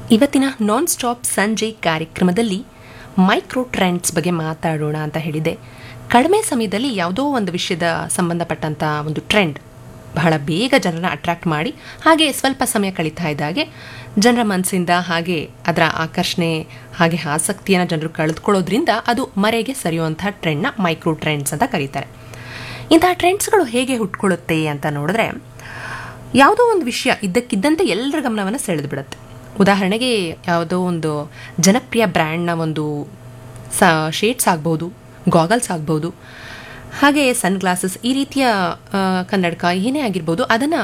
ಇವತ್ತಿನ non stop ಸಂಜೆ ಕಾರ್ಯಕ್ರಮದಲ್ಲಿ ಮೈಕ್ರೋ ಟ್ರೆಂಡ್ಸ್ ಬಗ್ಗೆ ಮಾತಾಡೋಣ ಅಂತ ಹೇಳಿದೆ ಕಡಿಮೆ ಸಮಯದಲ್ಲಿ ಯಾವುದೋ ಒಂದು ವಿಷಯದ ಸಂಬಂಧಪಟ್ಟಂಥ ಒಂದು ಟ್ರೆಂಡ್ ಬಹಳ ಬೇಗ ಜನರನ್ನ ಅಟ್ರಾಕ್ಟ್ ಮಾಡಿ ಹಾಗೆ ಸ್ವಲ್ಪ ಸಮಯ ಕಳೀತಾ ಇದ್ದಾಗೆ ಜನರ ಮನಸ್ಸಿಂದ ಹಾಗೆ ಅದರ ಆಕರ್ಷಣೆ ಹಾಗೆ ಆಸಕ್ತಿಯನ್ನು ಜನರು ಕಳೆದುಕೊಳ್ಳೋದ್ರಿಂದ ಅದು ಮರೆಗೆ ಸರಿಯುವಂಥ ಟ್ರೆಂಡ್ನ ಮೈಕ್ರೋ ಟ್ರೆಂಡ್ಸ್ ಅಂತ ಕರೀತಾರೆ ಇಂತಹ ಟ್ರೆಂಡ್ಸ್ಗಳು ಹೇಗೆ ಹುಟ್ಕೊಳ್ಳುತ್ತೆ ಅಂತ ನೋಡಿದ್ರೆ ಯಾವುದೋ ಒಂದು ವಿಷಯ ಇದ್ದಕ್ಕಿದ್ದಂತೆ ಎಲ್ಲರ ಗಮನವನ್ನು ಸೆಳೆದು ಬಿಡುತ್ತೆ ಉದಾಹರಣೆಗೆ ಯಾವುದೋ ಒಂದು ಜನಪ್ರಿಯ ಬ್ರ್ಯಾಂಡ್ನ ಒಂದು ಸ ಶೇಡ್ಸ್ ಆಗ್ಬೋದು ಗಾಗಲ್ಸ್ ಆಗ್ಬೋದು ಹಾಗೆ ಸನ್ ಗ್ಲಾಸಸ್ ಈ ರೀತಿಯ ಆ, ಕನ್ನಡಕ ಏನೇ ಆಗಿರ್ಬೋದು ಅದನ್ನು